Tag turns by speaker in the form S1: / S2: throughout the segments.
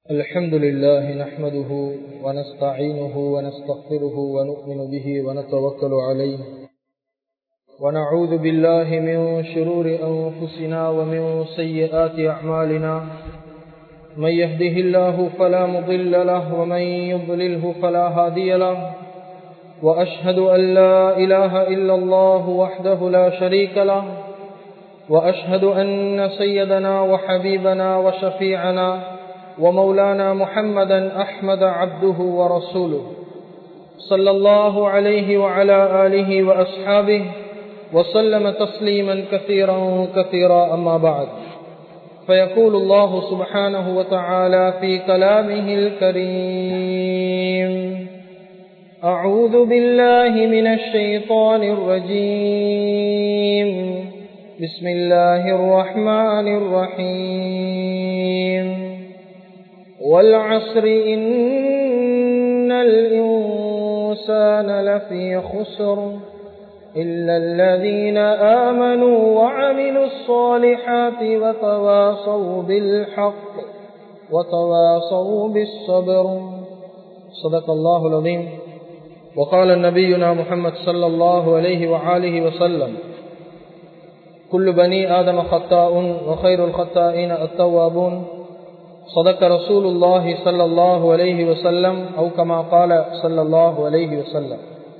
S1: الحمد لله نحمده ونستعينه ونستغفره ونؤمن به ونتوكل عليه ونعوذ بالله من شرور أنفسنا ومن سيئات أعمالنا من يهده الله فلا مضل له ومن يضلله فلا هادي له وأشهد أن لا إله إلا الله وحده لا شريك له وأشهد أن سيدنا وحبيبنا وشفيعنا ومولانا محمدا أحمد عبده ورسوله صلى الله عليه وعلى آله وأصحابه وسلم تسليما كثيرا كثيرا أما بعد فيقول الله سبحانه وتعالى في كلامه الكريم أعوذ بالله من الشيطان الرجيم بسم الله الرحمن الرحيم والعصر إن الإنسان لفي خسر إلا الذين آمنوا وعملوا الصالحات وتواصوا بالحق وتواصوا بالصبر صدق الله العظيم وقال نبينا محمد صلى الله عليه وآله وسلم كل بني آدم خطاء وخير الخطائين التوابون صدق رسول الله صلى الله عليه وسلم أو كما قال صلى الله عليه وسلم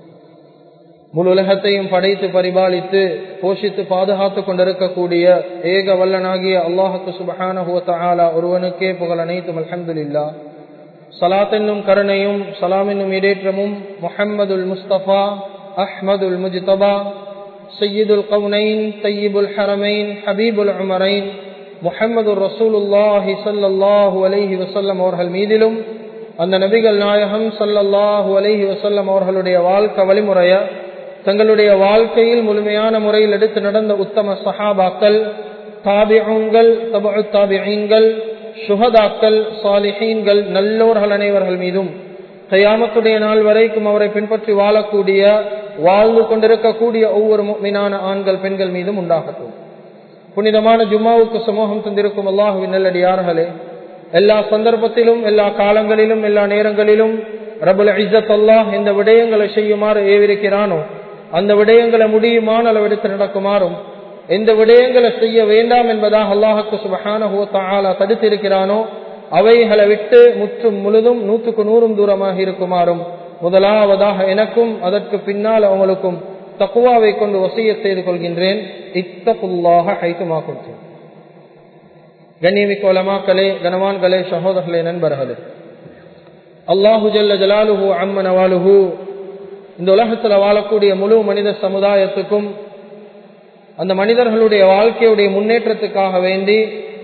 S1: முழு உலகத்தையும் படைத்து பரிபாலித்து போஷித்து பாதுகாத்து கொண்டிருக்கக்கூடிய ஏக வல்லனாகிய அல்லாஹுக்கு சுபஹானஹுவத்தாலா ஒருவனுக்கே புகழ் அனைத்தும் அலமதுல்லா சலாத் என்னும் கருணையும் சலாம் என்னும் இடேற்றமும் முஹம்மதுல் முஸ்தபா அஹ்மதுல் முஜ்தபா சையீதுல் கவுனைன் தையீபுல் ஹரமைன் ஹபீபுல் உமரைன் முஹம்மது ரசூலுல்லாஹி சல்லாஹூ அலஹி வசல்லம் அவர்கள் மீதிலும் அந்த நபிகள் நாயகம் சல்லல்லாஹூ அலஹி வசல்லம் அவர்களுடைய வாழ்க்கை வழிமுறைய தங்களுடைய வாழ்க்கையில் முழுமையான முறையில் எடுத்து நடந்த உத்தம சஹாபாக்கள் தாபிகள் தபு தாபிகள் சுகதாக்கள் சாலிஹீன்கள் நல்லோர்கள் அனைவர்கள் மீதும் கையாமத்துடைய நாள் வரைக்கும் அவரை பின்பற்றி வாழக்கூடிய வாழ்ந்து கொண்டிருக்கக்கூடிய ஒவ்வொரு மீனான ஆண்கள் பெண்கள் மீதும் உண்டாகட்டும் புனிதமான ஜும்மாவுக்கு சமூகம் தந்திருக்கும் அல்லாஹுவின் நல்லடியார்களே எல்லா சந்தர்ப்பத்திலும் எல்லா காலங்களிலும் எல்லா நேரங்களிலும் ரபுல் இசத் அல்லாஹ் இந்த விடயங்களை செய்யுமாறு ஏவிருக்கிறானோ அந்த விடயங்களை முடியுமான அளவெடுத்து நடக்குமாறும் எந்த விடயங்களை செய்ய வேண்டாம் என்பதாக அல்லாஹுக்கு சுபஹான தடுத்திருக்கிறானோ அவைகளை விட்டு முற்றும் முழுதும் நூற்றுக்கு நூறும் தூரமாக இருக்குமாறும் முதலாவதாக எனக்கும் அதற்கு பின்னால் அவங்களுக்கும் தக்குவாவை கொண்டு வசிய செய்து கொள்கின்றேன் இத்தகுல்லாக ஹைத்துமா கொடுத்தேன் கண்ணியமிக்க உலமாக்களே கனவான்களே சகோதரர்களே நண்பர்களே அல்லாஹு ஜல்ல ஜலாலுஹு அம்மன் அவாலுஹு இந்த உலகத்தில் வாழக்கூடிய முழு மனித சமுதாயத்துக்கும் அந்த மனிதர்களுடைய வாழ்க்கையுடைய முன்னேற்றத்துக்காக வேண்டி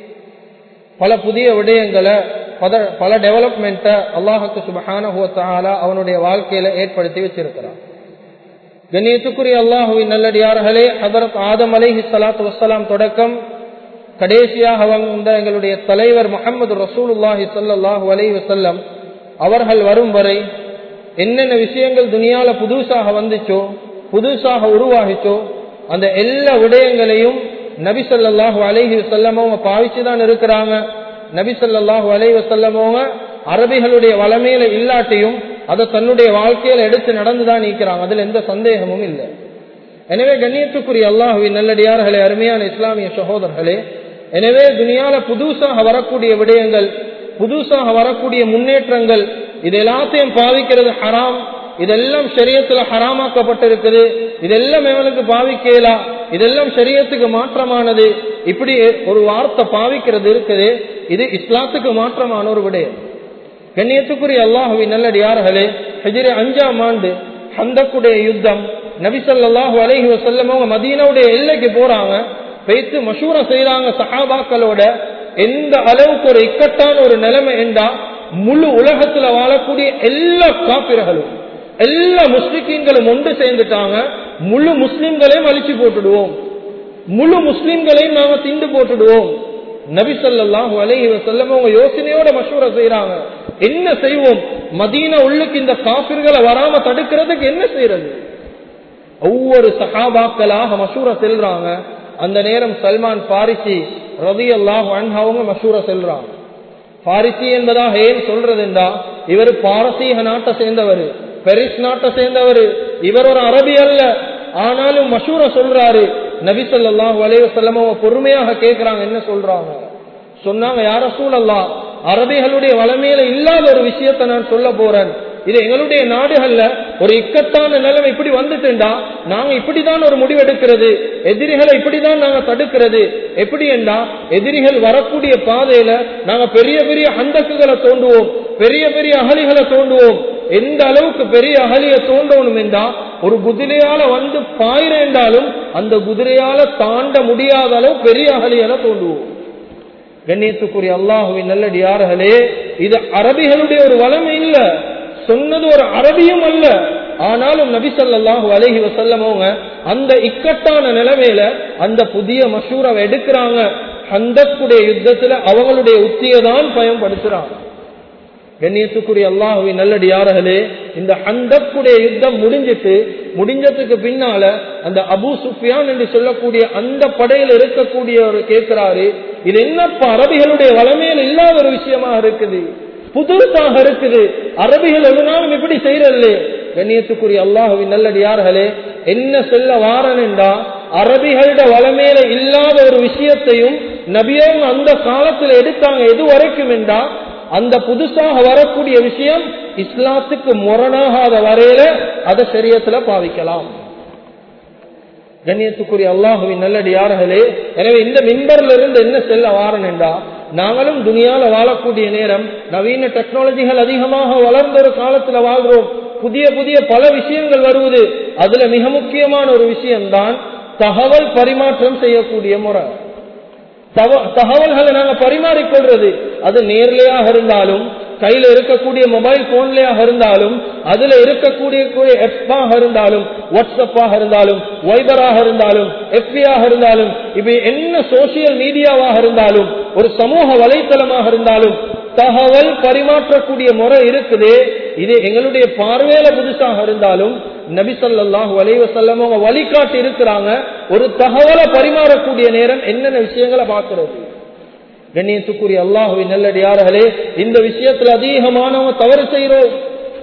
S1: பல புதிய விடயங்களை பல பல டெவலப்மெண்ட்டை அல்லாஹுக்கு சுபஹான அவனுடைய வாழ்க்கையில ஏற்படுத்தி வச்சிருக்கிறான் கண்ணியத்துக்குரிய அல்லாஹுவின் நல்லடியார்களே ஹதரத் ஆதம் அலைஹி சலாத்து வசலாம் தொடக்கம் கடைசியாக வந்த எங்களுடைய தலைவர் முகமது ரசூலுல்லாஹி சல்லாஹூ அலை வசல்லம் அவர்கள் வரும் வரை என்னென்ன விஷயங்கள் துணியால புதுசாக வந்துச்சோ புதுசாக உருவாகிச்சோ அந்த எல்லா விடயங்களையும் நபி சொல்லாஹு அலைஹி வசல்லமவங்க பாவிச்சுதான் இருக்கிறாங்க நபி சொல்லாஹு அலைஹி வசல்லமவங்க அரபிகளுடைய வளமையில இல்லாட்டியும் அதை தன்னுடைய வாழ்க்கையில எடுத்து நடந்துதான் நீக்கிறாங்க அதுல எந்த சந்தேகமும் இல்லை எனவே கண்ணியத்துக்குரிய அல்லாஹுவின் நல்லடியார்களே அருமையான இஸ்லாமிய சகோதரர்களே எனவே துனியால புதுசாக வரக்கூடிய விடயங்கள் புதுசாக வரக்கூடிய முன்னேற்றங்கள் இது எல்லாத்தையும் பாவிக்கிறது ஹராம் இதெல்லாம் சரியத்துல ஹராமாக்கப்பட்டிருக்குது இதெல்லாம் எவனுக்கு பாவிக்கலா இதெல்லாம் சரியத்துக்கு மாற்றமானது இப்படி ஒரு வார்த்தை பாவிக்கிறது இருக்குது இது இஸ்லாத்துக்கு மாற்றமான ஒரு விடயம் கண்ணியத்துக்குரிய அல்லாஹுவி நல்லடியார்களே ஹஜிரே அஞ்சாம் ஆண்டு ஹந்தக்குடைய யுத்தம் நபிசல்லாஹு அலஹி வசல்லம் அவங்க மதீனாவுடைய எல்லைக்கு போறாங்க வைத்து மசூரம் செய்யறாங்க சஹாபாக்களோட எந்த அளவுக்கு ஒரு இக்கட்டான ஒரு நிலைமை என்றா முழு உலகத்துல வாழக்கூடிய எல்லா காப்பிரர்களும் எல்லா முஸ்லிம்களும் ஒன்று சேர்ந்துட்டாங்க முழு முஸ்லிம்களையும் அழிச்சு போட்டுடுவோம் முழு முஸ்லிம்களையும் நாம திண்டு போட்டுடுவோம் நபி சொல்லாஹு அலஹி வசல்லம் அவங்க யோசனையோட மசூர செய்யறாங்க என்ன செய்வோம் மதீன உள்ளுக்கு இந்த காபிர்களை வராம தடுக்கிறதுக்கு என்ன செய்யறது ஒவ்வொரு சகாபாக்களாக மசூர செல்றாங்க அந்த நேரம் சல்மான் பாரிசி ரவி அல்லாஹ் அவங்க மசூர செல்றாங்க பாரிசி என்பதாக ஏன் சொல்றதுண்டா இவர் பாரசீக நாட்டை சேர்ந்தவர் பெரிஸ் நாட்டை சேர்ந்தவர் இவர் ஒரு அரபி அல்ல ஆனாலும் மஷூர சொல்றாரு நபி சொல்லாஹு அலைய செல்லமோ பொறுமையாக கேட்கிறாங்க என்ன சொல்றாங்க சொன்னாங்க யார சூழல்லா அரபிகளுடைய வளமையில இல்லாத ஒரு விஷயத்தை நான் சொல்ல போறேன் இது எங்களுடைய நாடுகள்ல ஒரு இக்கட்டான நிலைமை இப்படி வந்துட்டுண்டா நாங்க இப்படிதான் ஒரு முடிவெடுக்கிறது எதிரிகளை இப்படிதான் நாங்க தடுக்கிறது எப்படி என்றா எதிரிகள் வரக்கூடிய பாதையில நாங்க பெரிய பெரிய ஹந்தக்குகளை தோண்டுவோம் பெரிய பெரிய அகலிகளை தோண்டுவோம் எந்த அளவுக்கு பெரிய அகலிய தோண்டணும் என்றா ஒரு குதிரையால வந்து பாயிரேண்டாலும் அந்த குதிரையால தாண்ட முடியாத அளவு பெரிய அகலியால தோண்டுவோம் கண்ணியத்துக்குரிய அல்லாஹுவின் நல்லடியார்களே இது அரபிகளுடைய ஒரு வளமை இல்ல சொன்னது ஒரு அரபியும் அல்ல ஆனாலும் நபி சொல்லாஹு அலஹி வசல்லமோங்க அந்த இக்கட்டான நிலைமையில அந்த புதிய மஷூரை எடுக்கிறாங்க ஹந்தக்குடைய யுத்தத்துல அவங்களுடைய உத்தியை தான் பயன்படுத்துறாங்க கண்ணியத்துக்குரிய அல்லாஹுவின் நல்லடியார்களே இந்த ஹந்தக்குடைய யுத்தம் முடிஞ்சிட்டு முடிஞ்சதுக்கு பின்னால அந்த அபு சுஃபியான் என்று சொல்லக்கூடிய அந்த படையில் இருக்கக்கூடியவர் கேட்கிறாரு இது என்னப்பா அரபிகளுடைய வளமையில் இல்லாத ஒரு விஷயமா இருக்குது புதுசாக இருக்குது அரபிகள் ஒரு நாளும் இப்படி செய்யறல்லே கண்ணியத்துக்குரிய அல்லாஹுவின் நல்லடியார்களே என்ன சொல்ல வாரனென்றா அரபிகளோட வளமையில இல்லாத ஒரு விஷயத்தையும் நபியவங்க அந்த காலத்தில் எடுத்தாங்க எது வரைக்கும் என்றா அந்த புதுசாக வரக்கூடிய விஷயம் இஸ்லாத்துக்கு முரணாகாத வரையில அதை சரியத்துல பாவிக்கலாம் கண்ணியத்துக்குரிய அல்லாஹுவின் நல்லடியார்களே எனவே இந்த மின்பர்ல இருந்து என்ன செல்ல வாரன் என்றா நாங்களும் துணியால வாழக்கூடிய நேரம் நவீன டெக்னாலஜிகள் அதிகமாக வளர்ந்த ஒரு காலத்துல வாழ்றோம் புதிய புதிய பல விஷயங்கள் வருவது அதுல மிக முக்கியமான ஒரு விஷயம்தான் தகவல் பரிமாற்றம் செய்யக்கூடிய முறை தகவல்களை நாங்க பரிமாறிக்கொள்றது அது நேர்லையாக இருந்தாலும் கையில இருக்கக்கூடிய மொபைல் போன்லயாக இருந்தாலும் அதுல இருக்கக்கூடிய எப்பாக இருந்தாலும் வாட்ஸ்அப்பாக இருந்தாலும் வைபராக இருந்தாலும் எஃபியாக இருந்தாலும் இப்ப என்ன சோசியல் மீடியாவாக இருந்தாலும் ஒரு சமூக வலைத்தளமாக இருந்தாலும் தகவல் பரிமாற்றக்கூடிய முறை இருக்குது இது எங்களுடைய பார்வையில புதுசாக இருந்தாலும் நபி சொல்லாஹு வலைவசல்லம் அவங்க வழிகாட்டி இருக்கிறாங்க ஒரு தகவலை பரிமாறக்கூடிய நேரம் என்னென்ன விஷயங்களை பார்க்கிறது கண்ணியத்துக்குரிய அல்லாஹுவின் நல்லடியார்களே இந்த விஷயத்துல அதிகமானவங்க தவறு செய்கிறோம்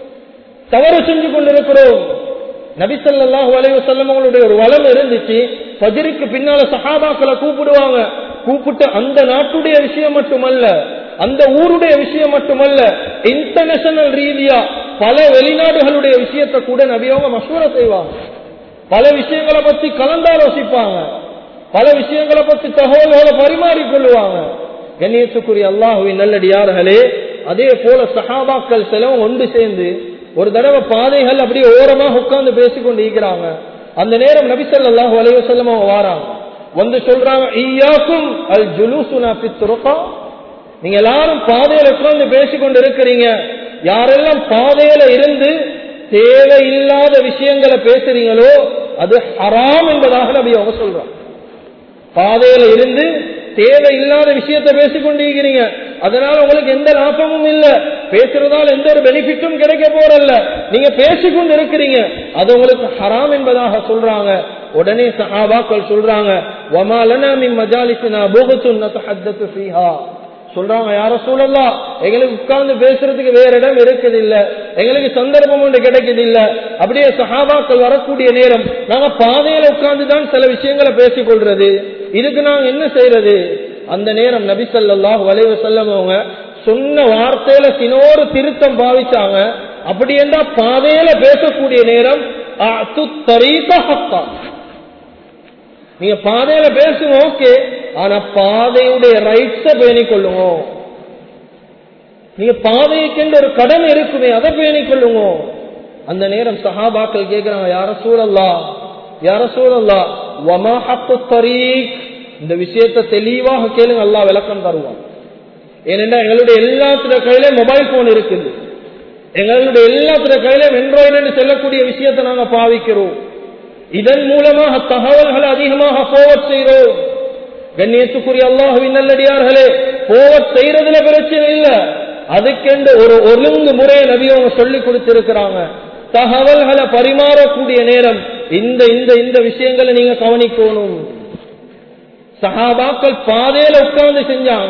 S1: தவறு செஞ்சு கொண்டிருக்கிறோம் நபிசல்லாஹு அலைவசல்லம் அவங்களுடைய ஒரு வளம் இருந்துச்சு பஜிருக்கு பின்னால சஹாபாக்களை கூப்பிடுவாங்க கூப்பிட்டு அந்த நாட்டுடைய விஷயம் மட்டுமல்ல அந்த ஊருடைய விஷயம் மட்டுமல்ல இன்டர்நேஷனல் ரீதியா பல வெளிநாடுகளுடைய விஷயத்தை கூட நபியவங்க மசூர செய்வாங்க பல விஷயங்களை பத்தி கலந்தாலோசிப்பாங்க பல விஷயங்களை பத்தி தகவல்களை பரிமாறிக்கொள்ளுவாங்க கண்ணியத்துக்குரிய அல்லாஹுவின் நல்லடியார்களே அதே போல சஹாபாக்கள் செலவும் ஒன்று சேர்ந்து ஒரு தடவை பாதைகள் அப்படியே ஓரமாக உட்கார்ந்து பேசிக்கொண்டு இருக்கிறாங்க அந்த நேரம் நபிசல்லாஹு அலைவசல்லம் வாராங்க வந்து சொல்றாங்க ஈயாக்கும் அல் ஜுலூசுனா பித்துருக்கா நீங்க எல்லாரும் பாதையில உட்கார்ந்து பேசிக்கொண்டு இருக்கிறீங்க யாரெல்லாம் பாதையில இருந்து தேவையில்லாத விஷயங்களை பேசுறீங்களோ அது ஹராம் என்பதாக நபி அவங்க சொல்றாங்க பாதையில இருந்து தேவையில்லாத விஷயத்தை பேசிக்கொண்டிருக்கிறீங்க அதனால உங்களுக்கு எந்த லாபமும் இல்ல பேசுறதால எந்த ஒரு பெனிஃபிட்டும் கிடைக்க போறல்ல நீங்க பேசிக்கொண்டு இருக்கிறீங்க அது உங்களுக்கு ஹராம் என்பதாக சொல்றாங்க உடனே சஹாபாக்கள் சொல்றாங்க வமாலனா மின் மஜாலிசினா புகத்துன் நதஹத்தத்து ஃபீஹா சொல்றாங்க யார சூழல்லாம் எங்களுக்கு உட்கார்ந்து பேசுறதுக்கு வேற இடம் இருக்குது இல்ல எங்களுக்கு சந்தர்ப்பம் ஒன்று கிடைக்குது இல்ல அப்படியே சஹாபாக்கள் வரக்கூடிய நேரம் நாங்க பாதையில உட்கார்ந்து தான் சில விஷயங்களை பேசிக் கொள்றது இதுக்கு நாங்க என்ன செய்யறது அந்த நேரம் நபி சல்லாஹ் வளைவு செல்லவங்க சொன்ன வார்த்தையில சினோரு திருத்தம் பாவிச்சாங்க அப்படி என்றா பாதையில பேசக்கூடிய நேரம் நீங்க பாதையில பேசுங்க ஓகே ஆனா பாதையுடைய ரைட்ஸ பேணிக் கொள்ளுங்க நீங்க பாதைக்குன்னு ஒரு கடமை இருக்குமே அதை பேணிக் கொள்ளுங்க அந்த நேரம் சஹாபாக்கள் கேட்கிறாங்க யார சூழல்லா யார சூழல்லா வமாஹத்து தரீக் இந்த விஷயத்தை தெளிவாக கேளுங்க அல்லா விளக்கம் தருவான் ஏனென்றா எங்களுடைய எல்லாத்துல கையில மொபைல் போன் இருக்குது எங்களுடைய எல்லாத்துல கையில வெண்ட்ராய்டு செல்லக்கூடிய விஷயத்தை நாங்க பாவிக்கிறோம் இதன் மூலமாக தகவல்களை அதிகமாக போவட் செய்கிறோம் கண்ணியத்துக்குரிய அல்லாஹுவின் நல்லடியார்களே போவட் செய்யறதுல பிரச்சனை இல்ல அதுக்கென்று ஒரு ஒழுங்கு முறையை நபி அவங்க சொல்லி கொடுத்திருக்கிறாங்க தகவல்களை பரிமாறக்கூடிய நேரம் இந்த இந்த இந்த விஷயங்களை நீங்க கவனிக்கணும் சஹாபாக்கள் பாதையில உட்கார்ந்து செஞ்சாங்க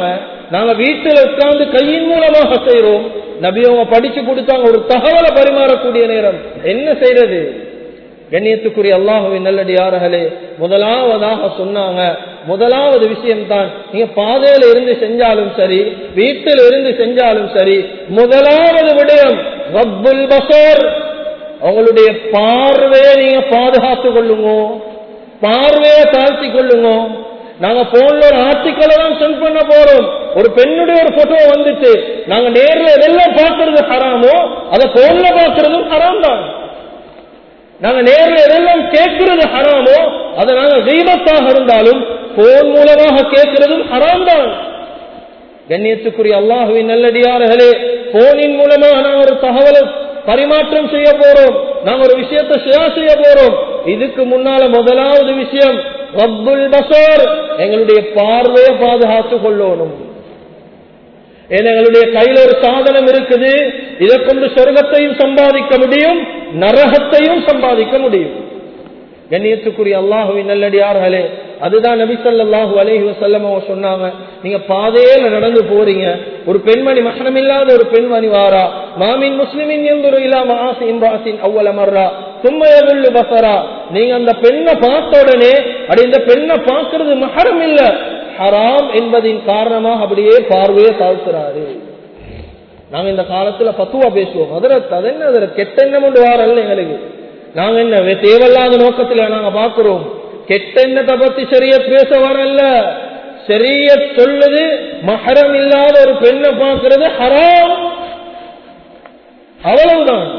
S1: நாங்க வீட்டில் உட்கார்ந்து கையின் மூலமாக செய்யறோம் நபி அவங்க படிச்சு கொடுத்தாங்க ஒரு தகவலை பரிமாறக்கூடிய நேரம் என்ன செய்யறது கண்ணியத்துக்குரிய அல்லாஹுவின் நல்லடியார்களே முதலாவதாக சொன்னாங்க முதலாவது விஷயம் தான் நீங்க பாதையில இருந்து செஞ்சாலும் சரி வீட்டில் இருந்து செஞ்சாலும் சரி முதலாவது விடயம் ரப்புல் பசர் அவங்களுடைய பார்வையை நீங்க பாதுகாத்துக் கொள்ளுங்க பார்வையை தாழ்த்தி கொள்ளுங்க நாங்க போன்ல ஒரு ஆர்டிக்கலை தான் சென்ட் பண்ண போறோம் ஒரு பெண்ணுடைய ஒரு போட்டோ வந்துட்டு நாங்க நேர்ல எதெல்லாம் பார்க்கறது ஹராமோ அதை போன்ல பார்க்கறதும் ஹராம் தான் நாங்க நேரில் எதெல்லாம் கேட்கிறது ஹராமோ அதை நாங்க தெய்வத்தாக இருந்தாலும் போன் மூலமாக கேட்கிறதும் ஹராம் தான் கண்ணியத்துக்குரிய அல்லாஹுவின் நல்லடியார்களே போனின் மூலமாக நாங்க ஒரு தகவலை பரிமாற்றம் செய்ய போறோம் நாங்க ஒரு விஷயத்தை ஷேர் செய்ய போறோம் இதுக்கு முன்னால முதலாவது விஷயம் ரப்புல் பசர் எங்களுடைய பார்வையை பாதுகாத்துக் கொள்ளணும் ஏன்னா எங்களுடைய கையில ஒரு சாதனம் இருக்குது இதை கொண்டு சொர்க்கத்தையும் சம்பாதிக்க முடியும் நரகத்தையும் சம்பாதிக்க முடியும் கண்ணியத்துக்குரிய அல்லாஹுவின் நல்லடியார்களே அதுதான் நபி ஸல்லல்லாஹு அலைஹி வஸல்லம் அவங்க சொன்னாங்க நீங்க பாதையில நடந்து போறீங்க ஒரு பெண்மணி மகனம் இல்லாத ஒரு பெண்மணி வாரா மாமின் முஸ்லிமின் எந்தொரு இலா மாசி இம்ராசின் அவ்வள மர்ரா தும்மையதுள்ளு பசரா நீங்க அந்த பெண்ணை பார்த்த உடனே அடி இந்த பெண்ணை பார்க்கிறது மகரம் இல்ல ஹராம் என்பதின் காரணமாக அப்படியே பார்வையை தாழ்த்துறாரு நாங்க இந்த காலத்துல பத்துவா பேசுவோம் அதற்கு அது என்ன அதில் கெட்ட எண்ணம் கொண்டு வாரல்ல எங்களுக்கு நாங்க என்ன வே- தேவையில்லாத நோக்கத்துல நாங்க பாக்குறோம் கெட்ட எண்ணத்தை பத்தி சரிய பேச வரல சரிய சொல்லுது மஹரம் இல்லாத ஒரு பெண்ணை பார்க்கிறது ஹராம் அவ்வளவுதான்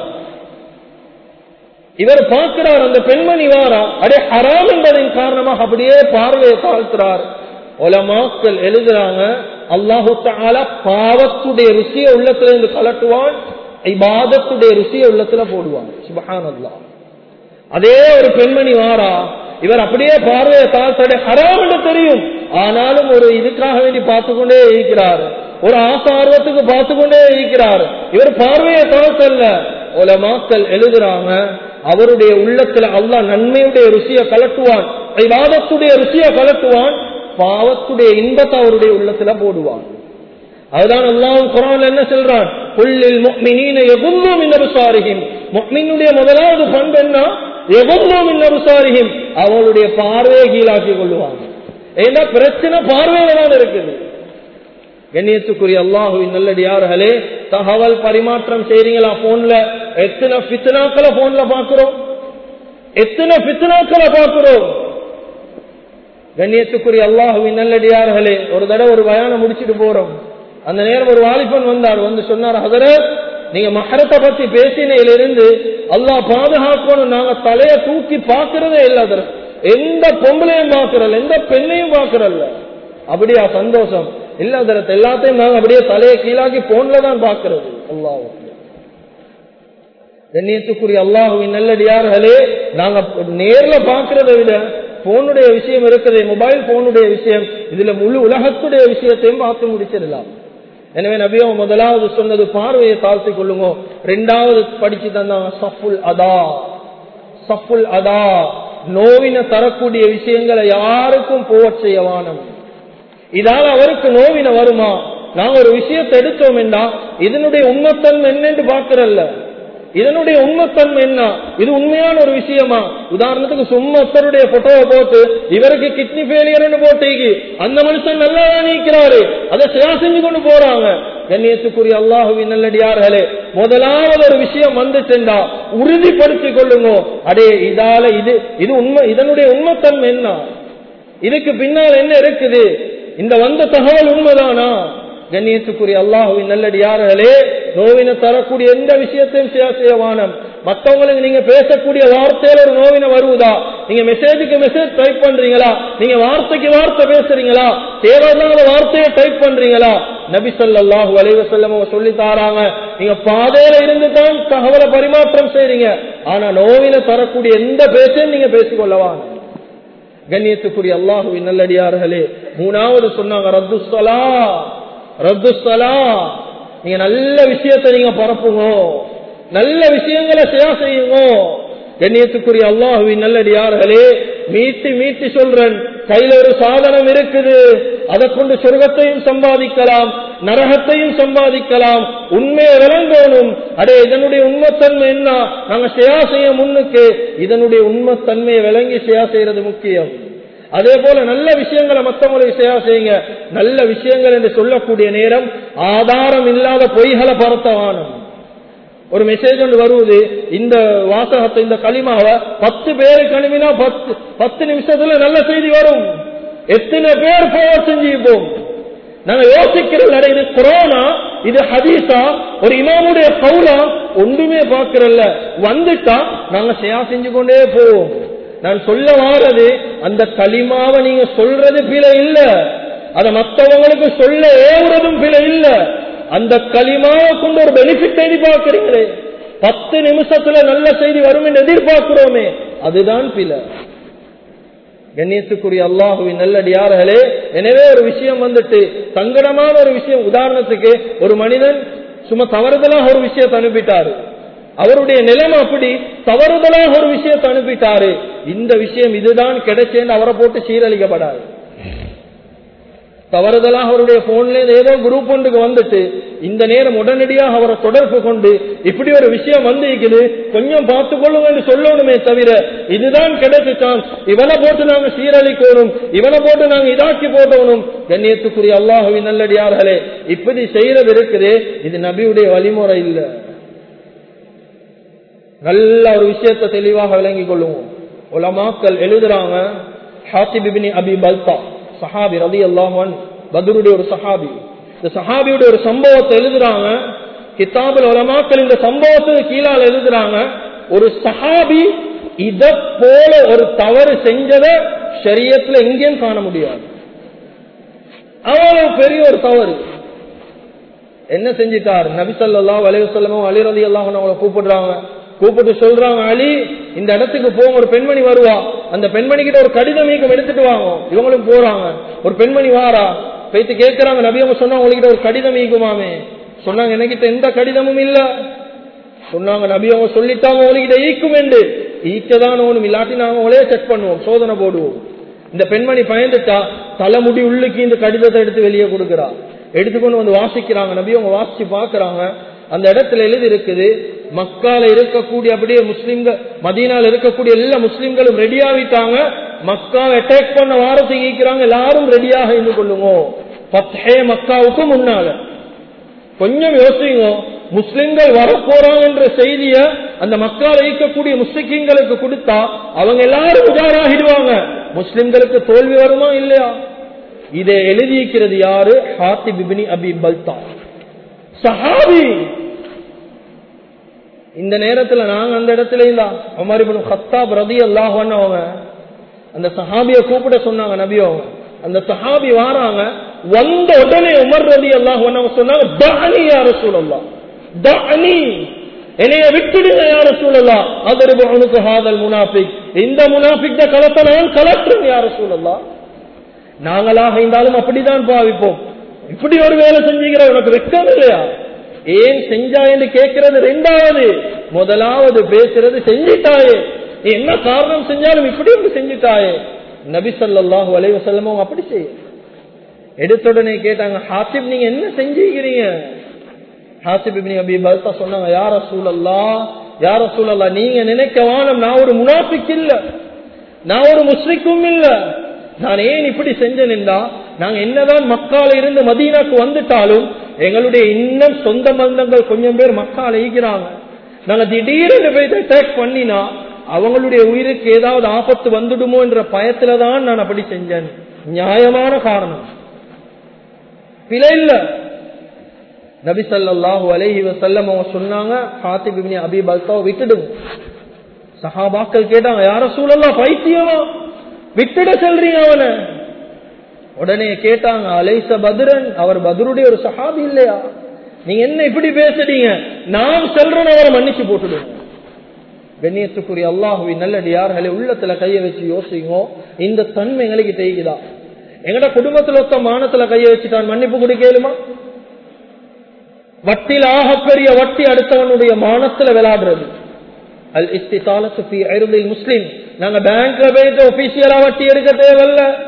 S1: இவர் பார்க்கிறார் அந்த பெண்மணி வாரா அடே ஹராம் என்பதன் காரணமாக அப்படியே பார்வையை தாழ்த்துறார் உலமாக்கள் எழுதுறாங்க அல்லாஹு தஆலா பாவத்துடைய ருசியை உள்ளத்துல இருந்து கலட்டுவான் இபாதத்துடைய ருசியை உள்ளத்துல போடுவான் சுபஹானல்லாஹ் அதே ஒரு பெண்மணி வாரா இவர் அப்படியே பார்வையை தாழ்த்தடை ஹராம் என்று தெரியும் ஆனாலும் ஒரு இதுக்காக வேண்டி பார்த்து கொண்டே இருக்கிறார் ஒரு ஆசை ஆர்வத்துக்கு பார்த்து கொண்டே இருக்கிறார் இவர் பார்வையை தாழ்த்தல்ல உலமாக்கள் எழுதுறாங்க அவருடைய உள்ளத்துல அல்லாஹ் நன்மையுடைய ருசியை கலட்டுவான் விவாதத்துடைய ருசியை கலட்டுவான் பாவத்துடைய இன்பத்தை அவருடைய உள்ளத்துல போடுவான் அதுதான் அல்லாஹ் குரான் என்ன சொல்றான் புல்லில் முக்மினீன எகுல்லோ மின் அபுசாரிஹிம் முக்மினுடைய முதலாவது பண்பு என்ன எகுல்லோ மின் அபுசாரிஹிம் அவளுடைய பார்வையை கீழாக்கி கொள்ளுவாங்க ஏன்னா பிரச்சனை பார்வையில தான் இருக்குது கண்ணியத்துக்குரிய அல்லாஹுவின் நல்லடியார்களே தகவல் பரிமாற்றம் செய்றீங்களா போன்ல எத்தனை பித்தனாக்களை போன்ல பாக்குறோம் எத்தனை பித்தனாக்களை பாக்குறோம் கண்ணியத்துக்குரிய அல்லாஹுவின் நல்லடியார்களே ஒரு தடவை ஒரு பயானம் முடிச்சிட்டு போறோம் அந்த நேரம் ஒரு வாலிபன் வந்தார் வந்து சொன்னார் ஹதரத் நீங்க மஹரத்தை பத்தி பேசினையிலிருந்து அல்லாஹ் பாதுகாக்கணும் நாங்க தலைய தூக்கி பாக்குறதே இல்ல அதர் எந்த பொம்பளையும் பாக்குறல்ல எந்த பெண்ணையும் பாக்குறல்ல அப்படியா சந்தோஷம் இல்ல அதரத் எல்லாத்தையும் நாங்க அப்படியே தலையை கீழாக்கி போன்ல தான் பாக்குறது அல்லாஹ் கண்ணியத்துக்குரிய அல்லாஹுவின் நல்லடியார்களே நாங்க நேர்ல பாக்குறதை விட போனுடைய விஷயம் இருக்குது மொபைல் போனுடைய விஷயம் இதுல முழு உலகத்துடைய விஷயத்தையும் பார்த்து முடிச்சிடலாம் எனவே நபியோ முதலாவது சொன்னது பார்வையை தாழ்த்தி கொள்ளுங்க ரெண்டாவது படிச்சு தந்தாங்க சஃபுல் அதா சஃபுல் அதா நோவின தரக்கூடிய விஷயங்களை யாருக்கும் போவச் செய்ய வானம் இதால அவருக்கு நோவின வருமா நாங்க ஒரு விஷயத்தை எடுத்தோம் என்றா இதனுடைய உண்மைத்தன்மை என்னன்னு பாக்குறல்ல இதனுடைய உண்மைத்தன்மை என்ன இது உண்மையான ஒரு விஷயமா உதாரணத்துக்கு சும்மா ஒருத்தருடைய போட்டோவை போட்டு இவருக்கு கிட்னி ஃபெயிலியர்னு போட்டீங்க அந்த மனுஷன் நல்லா நீக்கிறாரு அதை ஷேர் செஞ்சு கொண்டு போறாங்க கண்ணியத்துக்குரிய அல்லாஹுவின் நல்லடியார்களே முதலாவது ஒரு விஷயம் வந்துச்சுண்டா உறுதிப்படுத்திக் கொள்ளுங்க அடே இதால இது இது உண்மை இதனுடைய உண்மைத்தன்மை என்ன இதுக்கு பின்னால் என்ன இருக்குது இந்த வந்த தகவல் உண்மைதானா கண்ணியத்துக்குரிய அல்லாஹுவின் நல்லடியார்களே நோவினை தரக்கூடிய எந்த விஷயத்தையும் ஷேர் செய்ய வானம் மத்தவங்களுக்கு நீங்க பேசக்கூடிய வார்த்தையில ஒரு நோவினை வருவதா நீங்க மெசேஜுக்கு மெசேஜ் டைப் பண்றீங்களா நீங்க வார்த்தைக்கு வார்த்தை பேசுறீங்களா தேவையில்லாத வார்த்தையை டைப் பண்றீங்களா நபி ஸல்லல்லாஹு அலைஹி வஸல்லம் அவங்க சொல்லி தாராங்க நீங்க பாதையில இருந்து தான் தகவலை பரிமாற்றம் செய்றீங்க ஆனா நோவினை தரக்கூடிய எந்த பேச்சையும் நீங்க பேசிக்கொள்ளவாங்க கண்ணியத்துக்குரிய அல்லாஹுவின் நல்லடியார்களே மூணாவது சொன்னாங்க ரத்துஸ்ஸலா ரத்துஸ்ஸலா நீங்க நல்ல விஷயத்தை நீங்க பரப்புங்க நல்ல விஷயங்களை ஷேர் செய்யுங்க கண்ணியத்துக்குரிய அல்லாஹுவின் நல்லடியார்களே மீட்டி மீட்டி சொல்றேன் கையில ஒரு சாதனம் இருக்குது அதை கொண்டு சொர்க்கத்தையும் சம்பாதிக்கலாம் நரகத்தையும் சம்பாதிக்கலாம் உண்மையை விளங்கணும் அடே இதனுடைய உண்மைத்தன்மை என்ன நாங்க ஷேயா செய்ய முன்னுக்கு இதனுடைய உண்மைத்தன்மையை விளங்கி ஷேயா செய்யறது முக்கியம் அதே போல நல்ல விஷயங்களை மற்றவங்களுக்கு சேவை செய்யுங்க நல்ல விஷயங்கள் என்று சொல்லக்கூடிய நேரம் ஆதாரம் இல்லாத பொய்களை பரத்தவானும் ஒரு மெசேஜ் ஒன்று வருவது இந்த வாசகத்தை இந்த களிமாவை பத்து பேருக்கு அனுப்பினா பத்து பத்து நிமிஷத்துல நல்ல செய்தி வரும் எத்தனை பேர் போர் செஞ்சுப்போம் நாங்க யோசிக்கிறோம் இது கொரோனா இது ஹதீஸா ஒரு இமாமுடைய கவுலா ஒன்றுமே பார்க்கிறல்ல வந்துட்டா நாங்க சேயா செஞ்சு கொண்டே போவோம் நான் சொல்ல வாரது அந்த களிமாவை நீங்க சொல்றது பிழை இல்ல அத மற்றவங்களுக்கு சொல்ல ஏவுறதும் பிழை இல்ல அந்த களிமாவை கொண்டு ஒரு பெனிஃபிட் எதிர்பார்க்கிறீங்களே பத்து நிமிஷத்துல நல்ல செய்தி வரும் என்று எதிர்பார்க்கிறோமே அதுதான் பிழை கண்ணியத்துக்குரிய அல்லாஹுவின் நல்லடியார்களே எனவே ஒரு விஷயம் வந்துட்டு சங்கடமான ஒரு விஷயம் உதாரணத்துக்கு ஒரு மனிதன் சும்மா தவறுதலாக ஒரு விஷயத்தை அனுப்பிட்டாரு அவருடைய நிலைமை அப்படி தவறுதலாக ஒரு விஷயத்தை அனுப்பிட்டாரு இந்த விஷயம் இதுதான் கிடைச்சேன்னு அவரை போட்டு சீரழிக்கப்படாது தவறுதலாக அவருடைய போன்ல ஏதோ குரூப் ஒன்றுக்கு வந்துட்டு இந்த நேரம் உடனடியாக அவரை தொடர்பு கொண்டு இப்படி ஒரு விஷயம் வந்திருக்குது கொஞ்சம் பார்த்து கொள்ளுங்க சொல்லணுமே தவிர இதுதான் கிடைச்ச சான்ஸ் இவனை போட்டு நாங்க சீரழிக்கணும் இவனை போட்டு நாங்க இதாக்கி போட்டவனும் கண்ணியத்துக்குரிய அல்லாஹுவின் நல்லடியார்களே இப்படி செய்யறது இருக்குது இது நபியுடைய வழிமுறை இல்லை நல்ல ஒரு விஷயத்தை தெளிவாக விளங்கிக் கொள்ளுவோம் உலமாக்கள் எழுதுறாங்க ஹாசிபிபினி அபி பல்தா சஹாபி ரதி அல்லாஹன் பதருடைய ஒரு சஹாபி இந்த சஹாபியுடைய ஒரு சம்பவத்தை எழுதுறாங்க கிதாபில் உலமாக்கள் இந்த சம்பவத்துக்கு கீழால் எழுதுறாங்க ஒரு சஹாபி இத போல ஒரு தவறு செஞ்சதை சரியத்துல எங்கேயும் காண முடியாது அவ்வளவு பெரிய ஒரு தவறு என்ன செஞ்சிட்டார் நபிசல்லா வலைவசல்லமோ அலி ரதி அல்லாஹ் அவங்கள கூப்பிடுறாங்க கூப்பிட்டு சொல்றாங்க அலி இந்த இடத்துக்கு போங்க ஒரு பெண்மணி வருவா அந்த பெண்மணி கிட்ட ஒரு கடிதம் மீக்கம் எடுத்துட்டு வாங்க இவங்களும் போறாங்க ஒரு பெண்மணி வாரா போயிட்டு கேட்கிறாங்க நபி அவங்க சொன்னா உங்ககிட்ட ஒரு கடிதம் ஈக்குமாமே சொன்னாங்க என்கிட்ட எந்த கடிதமும் இல்ல சொன்னாங்க நபி அவங்க சொல்லிட்டாங்க உங்ககிட்ட ஈக்கும் என்று ஈக்கதான் ஒண்ணும் இல்லாட்டி நாங்க உங்களே செக் பண்ணுவோம் சோதனை போடுவோம் இந்த பெண்மணி பயந்துட்டா தலைமுடி உள்ளுக்கு இந்த கடிதத்தை எடுத்து வெளியே கொடுக்கிறா எடுத்துக்கொண்டு வந்து வாசிக்கிறாங்க நபி அவங்க வாசிச்சு பாக்குறாங்க அந்த இடத்துல எழுதி இருக்குது மக்கால இருக்கக்கூடிய அப்படியே முஸ்லிம்கள் மதீனால இருக்கக்கூடிய எல்லா முஸ்லிம்களும் ரெடி ஆகிட்டாங்க மக்காவை அட்டாக் பண்ண வாரத்துக்கு ஈக்கிறாங்க எல்லாரும் ரெடியாக இருந்து கொள்ளுங்க பத்தே மக்காவுக்கு முன்னால கொஞ்சம் யோசிங்க முஸ்லிம்கள் வரப்போறாங்க என்ற செய்திய அந்த மக்கால ஈக்கக்கூடிய முஸ்லிம்களுக்கு கொடுத்தா அவங்க எல்லாரும் உதாராகிடுவாங்க முஸ்லிம்களுக்கு தோல்வி வருமா இல்லையா இதை எழுதியிருக்கிறது யாரு ஹாத்தி பிபினி அபி பல்தா சஹாபி இந்த நேரத்துல நாங்க அந்த இடத்துல இருந்தா அமாரி பண்ண ஹத்தாப் ரதி அல்லாஹன்னு அவங்க அந்த சஹாபிய கூப்பிட சொன்னாங்க நபி அவங்க அந்த சஹாபி வாராங்க வந்த உடனே உமர் ரதி அல்லாஹ் சொன்னாங்க தானி யார சூழல்லா தானி என்னைய விட்டுடுங்க யார சூழல்லா அதற்கு அவனுக்கு ஹாதல் முனாஃபிக் இந்த முனாஃபிக் கலத்தை நான் கலட்டுறேன் யார சூழல்லா நாங்களாக இருந்தாலும் அப்படிதான் பாவிப்போம் இப்படி ஒரு வேலை செஞ்சீங்கிற உனக்கு வெக்கம் இல்லையா ஏன் செஞ்சா என்று கேட்கிறது ரெண்டாவது முதலாவது பேசுறது செஞ்சிட்டாயே நீ என்ன காரணம் செஞ்சாலும் இப்படி ஒன்று செஞ்சிட்டாயே நபி சொல்லாஹு அலைவ செல்லமும் அப்படி செய்ய எடுத்த உடனே கேட்டாங்க ஹாசிப் நீங்க என்ன செஞ்சுக்கிறீங்க ஹாசிப் அபி பல்தா சொன்னாங்க யார சூழல்லா யார சூழல்லா நீங்க நினைக்க வானம் நான் ஒரு முனாஃபிக் இல்ல நான் ஒரு முஸ்லிக்கும் இல்ல நான் ஏன் இப்படி செஞ்சேன்டா நாங்க என்னதான் மக்கால இருந்து மதீனாக்கு வந்துட்டாலும் எங்களுடைய இன்னும் சொந்த பந்தங்கள் கொஞ்சம் பேர் மக்கால ஈக்கிறாங்க நாங்க திடீர்னு போய் அட்டாக் பண்ணினா அவங்களுடைய உயிருக்கு ஏதாவது ஆபத்து வந்துடுமோ என்ற பயத்துல தான் நான் அப்படி செஞ்சேன் நியாயமான காரணம் பிழை இல்ல நபி சல்லாஹூ அலஹி வசல்லம் அவங்க சொன்னாங்க காத்திபிபினி அபி பல்தாவை விட்டுடும் சஹாபாக்கள் கேட்டாங்க யார சூழல்லாம் பைத்தியமா விட்டுட சொல்றீங்க அவனை உடனே கேட்டாங்க அலைச பத்ரன் அவர் பத்ருடைய ஒரு சஹாபி இல்லையா நீங்க என்ன இப்படி பேசுறீங்க நான் சொல்றேன் அவரை மன்னிச்சு போட்டுடுங்க கண்ணியத்துக்குரிய அல்லாஹுவி நல்லடியார்களே உள்ளத்துல கைய வச்சு யோசிங்க இந்த தன்மை எங்களுக்கு தேய்க்குதா எங்கட குடும்பத்துல ஒத்த மானத்துல கைய வச்சுட்டான் மன்னிப்பு கொடுக்கலுமா வட்டியில் ஆகப்பெரிய வட்டி அடுத்தவனுடைய மானத்துல விளையாடுறது அல் இஸ்திசாலத்து முஸ்லிம் நாங்க பேங்க்ல போயிட்டு ஒபிஷியலா வட்டி எடுக்க தேவையில்ல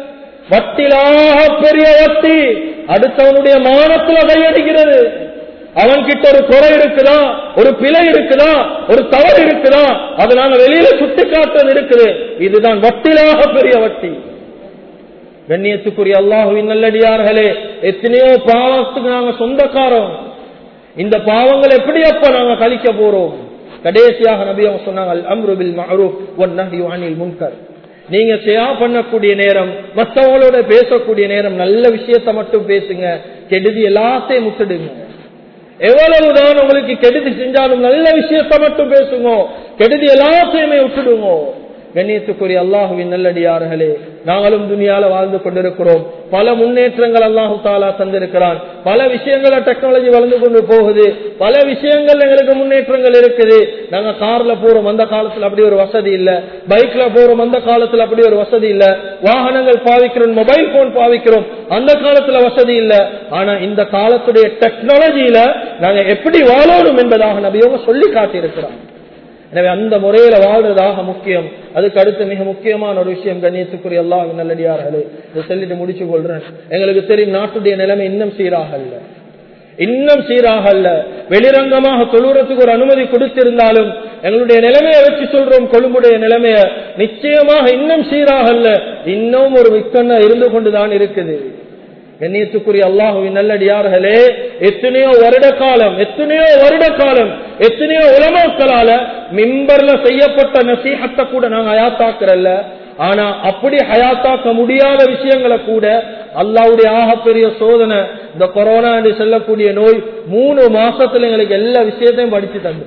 S1: வட்டிலாக பெரிய வட்டி அடுத்தவனுடைய மானத்துல கையடிக்கிறது அவன் கிட்ட ஒரு குறை இருக்குதா ஒரு பிழை இருக்குதா ஒரு தவறு இருக்குதா அதை நாங்க வெளியில சுட்டி காட்டுறது இருக்குது இதுதான் வட்டிலாக பெரிய வட்டி கண்ணியத்துக்குரிய அல்லாஹுவின் நல்லடியார்களே எத்தனையோ பாவத்துக்கு நாங்க சொந்தக்காரம் இந்த பாவங்கள் எப்படி அப்ப நாங்க கழிக்க போறோம் கடைசியாக நபி அவங்க சொன்னாங்க அல் அம்ருபில் மஅரூஃப் வன் நஹ்யு அனில் முன்கர் நீங்க ஷேயா பண்ணக்கூடிய நேரம் மத்தவங்களோட பேசக்கூடிய நேரம் நல்ல விஷயத்தை மட்டும் பேசுங்க கெடுதி எல்லாத்தையும் முட்டுடுங்க எவ்வளவுதான் உங்களுக்கு கெடுதி செஞ்சாலும் நல்ல விஷயத்தை மட்டும் பேசுங்க கெடுதி எல்லாத்தையுமே விட்டுடுங்க கண்ணியத்துக்குரிய அல்லாஹுவின் நல்லடியார்களே நாங்களும் துணியால வாழ்ந்து கொண்டிருக்கிறோம் பல முன்னேற்றங்கள் அல்லாஹு தாலா தந்திருக்கிறான் பல விஷயங்கள டெக்னாலஜி வளர்ந்து கொண்டு போகுது பல விஷயங்கள் எங்களுக்கு முன்னேற்றங்கள் இருக்குது நாங்க கார்ல போறோம் அந்த காலத்துல அப்படி ஒரு வசதி இல்ல பைக்ல போறோம் அந்த காலத்துல அப்படி ஒரு வசதி இல்ல வாகனங்கள் பாவிக்கிறோம் மொபைல் போன் பாவிக்கிறோம் அந்த காலத்துல வசதி இல்ல ஆனா இந்த காலத்துடைய டெக்னாலஜியில நாங்க எப்படி வாழணும் என்பதாக நபியோக சொல்லி காட்டியிருக்கிறோம் எனவே அந்த முறையில வாழ்றதாக முக்கியம் அதுக்கு அடுத்து மிக முக்கியமான ஒரு விஷயம் கண்ணியத்துக்குரிய எல்லா நல்லடியார்களே இதை சொல்லிட்டு முடிச்சு கொள்றேன் எங்களுக்கு தெரியும் நாட்டுடைய நிலைமை இன்னும் சீராக அல்ல இன்னும் சீராக அல்ல வெளிரங்கமாக தொழுறதுக்கு ஒரு அனுமதி கொடுத்திருந்தாலும் எங்களுடைய நிலைமையை வச்சு சொல்றோம் கொழும்புடைய நிலைமைய நிச்சயமாக இன்னும் சீராக அல்ல இன்னும் ஒரு விக்கண்ண இருந்து கொண்டுதான் இருக்குது கண்ணியத்துக்குரிய அல்லாஹுவின் நல்லடியார்களே எத்தனையோ வருட காலம் எத்தனையோ வருட காலம் எத்தனையோ உலமாக்களால மிம்பர்ல செய்யப்பட்ட நசீகத்தை கூட நாங்க ஹயாத்தாக்குறல்ல ஆனா அப்படி ஹயாத்தாக்க முடியாத விஷயங்களை கூட அல்லாவுடைய ஆகப்பெரிய சோதனை இந்த கொரோனா என்று சொல்லக்கூடிய நோய் மூணு மாசத்துல எங்களுக்கு எல்லா விஷயத்தையும் படிச்சு தந்து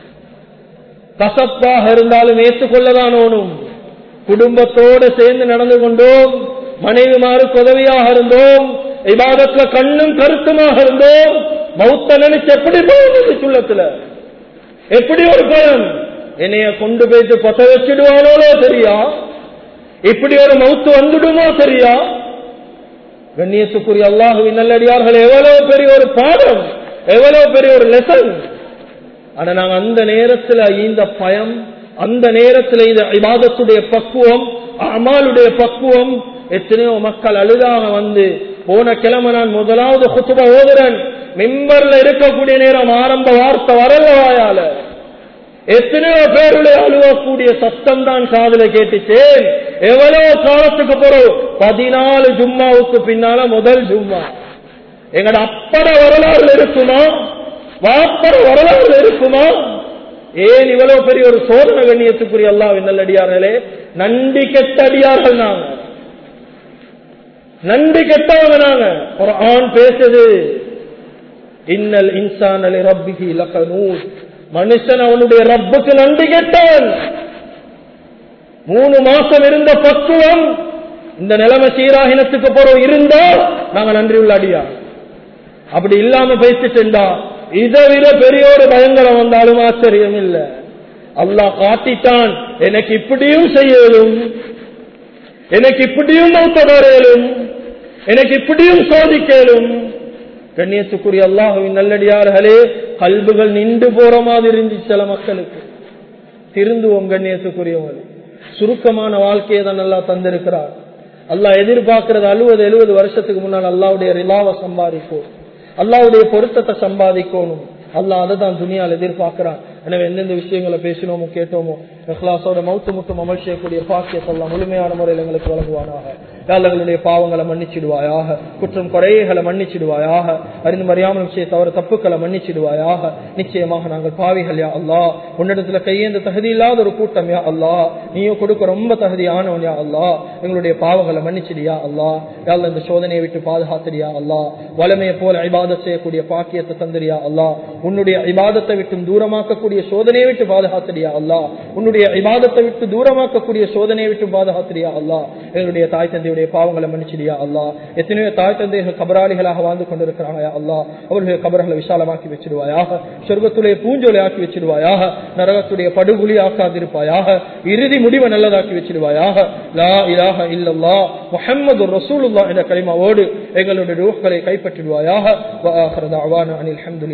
S1: கசப்பாக இருந்தாலும் ஏற்றுக்கொள்ளதான் ஓணும் குடும்பத்தோடு சேர்ந்து நடந்து கொண்டோம் மனைவிமாருக்கு உதவியாக இருந்தோம் இபாதத்துல கண்ணும் கருத்துமாக இருந்தோம் மௌத்த நினைச்சு எப்படி போகுது சுள்ளத்துல எப்படி ஒரு பயம் என்னைய கொண்டு போயிட்டு பத்த வச்சிடுவானோலோ தெரியா இப்படி ஒரு மவுத்து வந்துடுமோ தெரியா கண்ணியத்துக்குரிய அல்லாஹுவின் நல்லடியார்கள் எவ்வளவு பெரிய ஒரு பாடம் எவ்வளவு பெரிய ஒரு லெசன் ஆனா நாங்க அந்த நேரத்துல இந்த பயம் அந்த நேரத்துல இந்த இபாதத்துடைய பக்குவம் அமாலுடைய பக்குவம் எத்தனையோ மக்கள் அழுதாக வந்து போன கிழமை நான் முதலாவது குத்துப ஓதுறன் மெம்பர்ல இருக்கக்கூடிய நேரம் ஆரம்ப வார்த்தை வரல வாயால எத்தனையோ பேருடைய அழுவக்கூடிய சத்தம் தான் காதல கேட்டுச்சேன் எவ்வளவு காலத்துக்கு பிறகு பதினாலு ஜும்மாவுக்கு பின்னால முதல் ஜும்மா எங்கட அப்பட வரலாறு இருக்குமா வாப்பட வரலாறு இருக்குமா ஏன் இவ்வளவு பெரிய ஒரு சோதனை கண்ணியத்துக்குரிய அல்லாவின் நல்லடியார்களே நன்றி கெட்ட அடியார்கள் நாங்க நன்றி கெட்டவங்க நாங்க ஒரு ஆண் பேசுது இன்னல் இன்சான் அலி ரப்பிஹி லகனூத் மனுஷன் அவனுடைய ரப்புக்கு நன்றி கெட்டவன் மூணு மாசம் இருந்த பக்குவம் இந்த நிலைமை சீராகினத்துக்கு போறோம் இருந்தா நாங்க நன்றி உள்ள அடியா அப்படி இல்லாம பேசிட்டுண்டா இதை விட பெரிய ஒரு பயங்கரம் வந்தாலும் ஆச்சரியம் இல்லை அல்லாஹ் காட்டிட்டான் எனக்கு இப்படியும் செய்யலும் எனக்கு இப்படியும் மௌத்த வரையலும் எனக்கு இப்படியும் சோதிக்கலும் கண்ணியத்துக்குரிய அல்லாஹுவின் நல்லடியார்களே கல்புகள் நின்று போற மாதிரி இருந்துச்சு சில மக்களுக்கு திருந்துவோம் கண்ணியத்துக்குரியவர்கள் சுருக்கமான வாழ்க்கையை தான் நல்லா தந்திருக்கிறார் அல்லாஹ் எதிர்பார்க்கிறது அழுவது எழுபது வருஷத்துக்கு முன்னால் அல்லாவுடைய ரிலாவை சம்பாதிக்கும் அல்லாவுடைய பொருத்தத்தை சம்பாதிக்கணும் அல்லாஹ் அதை தான் துணியால் எதிர்பார்க்கிறான் எனவே எந்தெந்த விஷயங்களை பேசினோமோ கேட்டோமோ இஹ்லாஸோட மௌத்து முட்டும் அமல் செய்யக்கூடிய பாக்கியத்தை எல்லாம் முழுமையான முறையில் எங்களுக்கு வழங்குவானாக எங்களுடைய பாவங்களை மன்னிச்சிடுவாயாக குற்றம் குறைகளை மன்னிச்சிடுவாயாக அறிந்து மறியாமல் செய்ய தவறு தப்புக்களை மன்னிச்சிடுவாயாக நிச்சயமாக நாங்கள் பாவிகள் யா அல்லா உன்னிடத்துல கையேந்த தகுதி இல்லாத ஒரு கூட்டம் யா அல்லா நீயும் கொடுக்க ரொம்ப தகுதியானவன் யா அல்லா எங்களுடைய பாவங்களை மன்னிச்சிடியா அல்லா யாழ்ல இந்த சோதனையை விட்டு பாதுகாத்துடியா அல்லா வளமையை போல இபாதத் செய்யக்கூடிய பாக்கியத்தை தந்திரியா அல்லா உன்னுடைய இபாதத்தை விட்டும் தூரமாக்கக்கூடிய சோதனையை விட்டு பாதுகாத்துடியா அல்லா உன்னுடைய இபாதத்தை விட்டு தூரமாக்கக்கூடிய சோதனையை விட்டு பாதுகாத்துடியா அல்லா எங்களுடைய தாய் தந்தையுடைய பாவங்களை மன்னிச்சிடியா அல்லா எத்தனையோ தாய் தந்தைகள் கபராளிகளாக வாழ்ந்து கொண்டிருக்கிறாங்க அல்லா அவர்களுடைய கபர்களை விசாலமாக்கி வச்சிருவாயாக சொர்க்கத்துடைய பூஞ்சோலை ஆக்கி வச்சிருவாயாக நரகத்துடைய படுகொலி ஆக்காதிருப்பாயாக இறுதி முடிவை நல்லதாக்கி வச்சிருவாயாக லா இலாஹ இல்லல்லா முஹம்மது ரசூலுல்லா என்ற கலிமாவோடு எங்களுடைய ரூஹ்களை கைப்பற்றிடுவாயாக அனில்